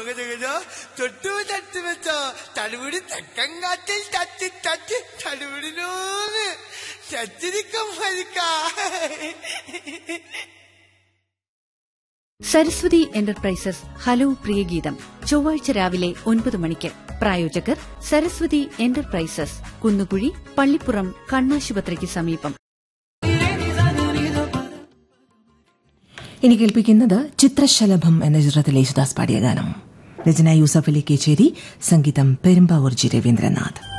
തകതകതോ തൊട്ടു തട്ടി വെച്ചോ തടുപിടി തെക്കൻ കാറ്റിൽ തട്ടി തട്ടി തടുപിടിനോന്ന് ചച്ചിരിക്കും മരിക്ക സരസ്വതി എന്റർപ്രൈസസ് ഹലോ പ്രിയഗീതം ചൊവ്വാഴ്ച രാവിലെ ഒൻപത് മണിക്ക് പ്രായോജകർ സരസ്വതി എന്റർപ്രൈസസ് കുന്നുകുഴി പള്ളിപ്പുറം കണ്ണാശുപത്രിക്ക് സമീപം ഇനി കേൾപ്പിക്കുന്നത് ചിത്രശലഭം എന്ന ചിത്രത്തിൽ യേശുദാസ് പാടിയ ഗാനം രചന യൂസഫ് അലി കേച്ചേരി സംഗീതം പെരുമ്പാവൂർ ജി രവീന്ദ്രനാഥ്